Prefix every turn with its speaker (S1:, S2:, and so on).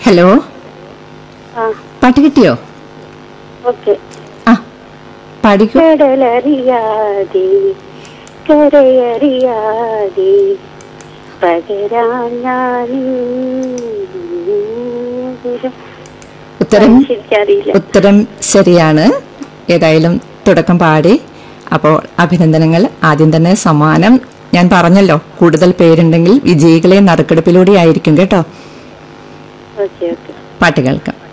S1: hello
S2: ആ
S1: പാട്ട് കിട്ടിയോ
S2: ഓക്കെ
S1: ആ പാടിക്കൂ
S2: കടലറിയാതെ കരയറിയാതെ പകരാൻ ഞാൻ
S1: ഉത്തരം
S2: ശരിക്കറിയില്ല
S1: ഉത്തരം ശരിയാണ് ഏതായാലും തുടക്കം പാടി അപ്പോൾ അഭിനന്ദനങ്ങൾ ആദ്യം തന്നെ സമ്മാനം ഞാൻ പറഞ്ഞല്ലോ കൂടുതൽ പേരുണ്ടെങ്കിൽ വിജയികളെ നറുക്കെടുപ്പിലൂടെ ആയിരിക്കും കേട്ടോ
S2: ഓക്കെ ഓക്കെ
S1: പാട്ട് കേൾക്കാം